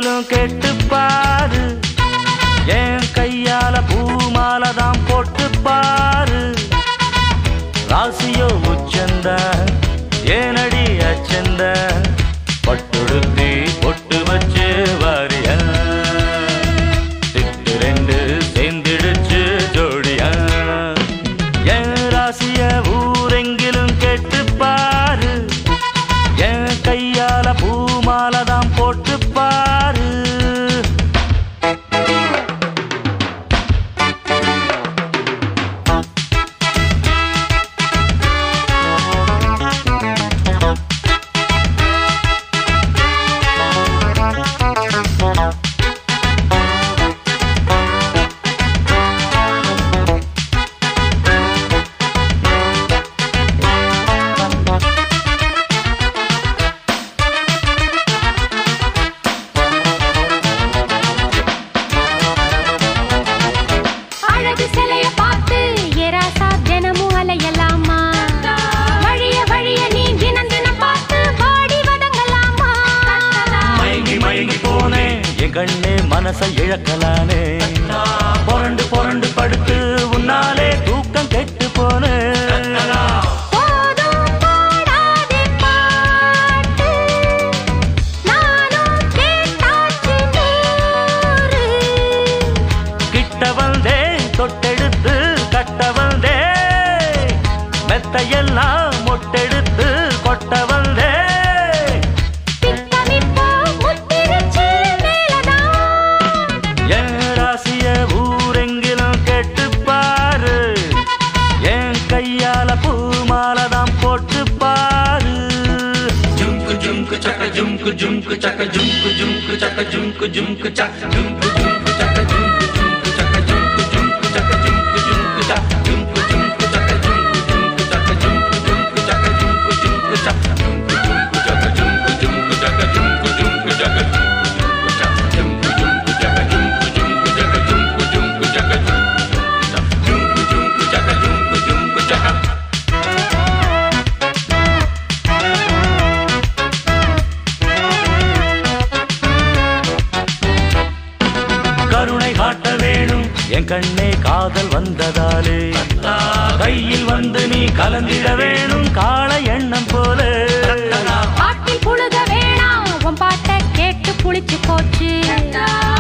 ஊரெங்கிலும் கேட்டு பாரு என் கையால பூமாலை தான் போட்டு பாரு ராசியோ உச்சந்த ஏனடி அச்சந்த பட்டுடுத்தி பொட்டு வச்சு வாரிய திட்டு ரெண்டு சேர்ந்துடுச்சு ஜோடியா என் ராசிய ஊரெங்கிலும் கேட்டு பாரு என் கையால பூமாலை தான் போட்டு பாரு அழகு சிலைய பார்த்து எராசா தினமும் அலையலாமா வழிய வழிய நீ தினம் தினம் பார்த்து பாடி வதங்கலாமா மயங்கி மயங்கி போனேன் என் கண்ணே மனசை இழக்கலானே புரண்டு புரண்டு படுத்து உன்னாலே தூக்கம் கெட்டு போனேன் போதும் பாடாதே பாட்டு நானும் கேட்டாச்சு நூறு கிட்ட வந்தே தொட்டெடுத்து கட்ட வந்தே மெத்தையெல்லாம் மொட்டெடுத்து கொட்ட வந்தே திட்டமிப்போ முத்திருச்சு மேலதான் என் ராசிய ஊரெங்கிலும் கேட்டு பாரு என் கையால பூமாலை தான் போட்டு பாரு Jumku jumku chaka jumku jumku chaka jumku jumku chaka jumku jumku chaka jumku jumku chaka jumku jumku chaka jumku jumku chaka jumku jumku chaka jumku jumku chaka jumku jumku chaka jumku jumku chaka jumku jumku chaka jumku jumku chaka jumku jumku chaka jumku jumku chaka jumku jumku chaka jumku jumku chaka jumku jumku chaka jumku jumku chaka jumku jumku chaka கருணை காட்ட வேணும் என் கண்ணே காதல் வந்ததாலே கையில் வந்து நீ கலந்திட வேணும் கால எண்ணம் போல பாட்டில் புழுக வேணாம் உன் பாட்டை கேட்டு புளிச்சு போச்சு